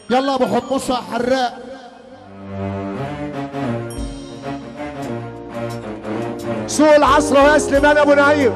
يلا ابو حمصه يا حراق سوق العصر يا سليمان ابو نعيم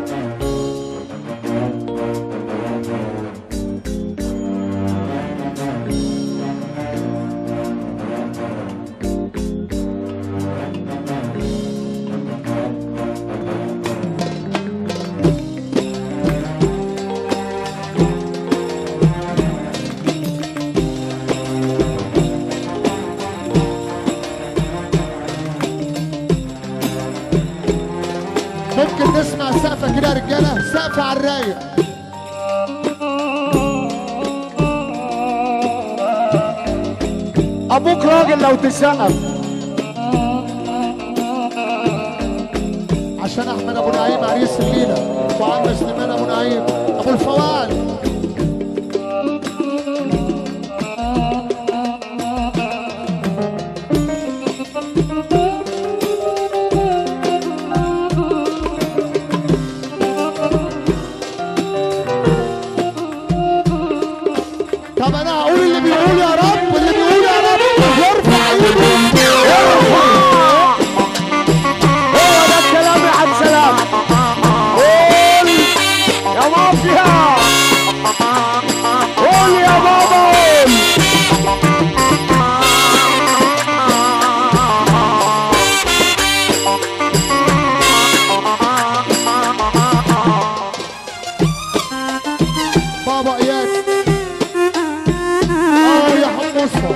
ممكن نسمع سقفه كده يا رجاله سقفه على الرايق ابوك راجل لو تسقف عشان احمد ابو نعيم عريس الليله وعم سليمان ابو نعيم ابو الفوال طب انا هقول اللي بيقول يا رب اللي بيقول يا رب يرفع ايده هو ده الكلام يا عبد سلام قول يا مافيا قول يا بابا قول بابا اياد اه يا حمصها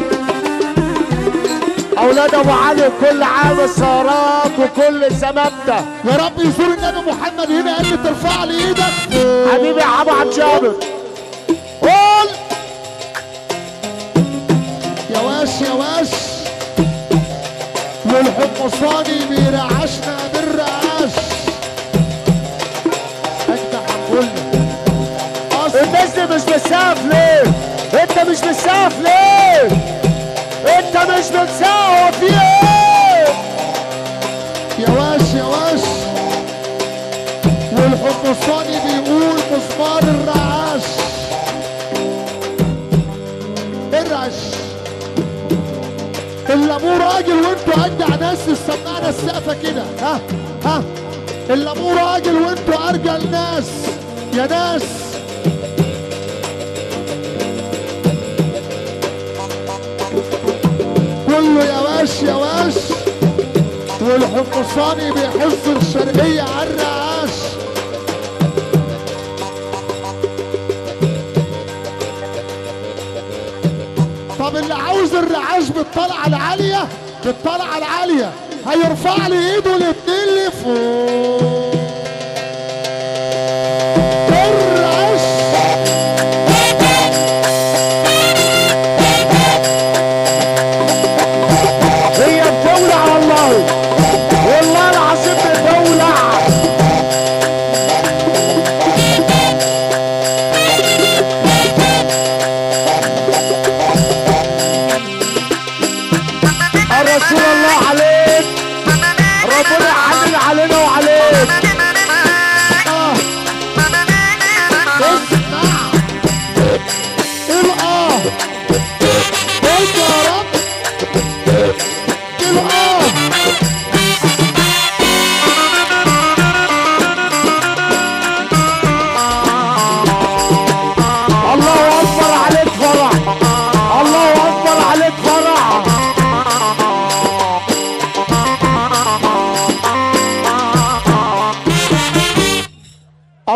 اولاد ابو علي كل عام السهرات وكل سمامته يا رب يزور النبي محمد هنا قال لي ترفع لي ايدك حبيبي يا عم عبد جابر قول يا واش يا واش والحمصاني بيرعشنا بالرعاش انت هنقولنا الناس دي مش بتسقف ليه؟ انت مش بتسقف ليه؟ انت مش بتسقف في ايه؟ يا واش يا واش والحمصاني بيقول مسمار الرعاش الرعش الليمون راجل وانتوا اجدع ناس سمعنا السقفه كده ها ها الليمون راجل وانتوا ارجل ناس يا ناس كله يا واش يا واش والحمصاني بيحس الشرقية على الرعاش طب اللي عاوز الرعاش بالطلعة العالية بالطلعة العالية هيرفع لي ايده الاتنين لفوق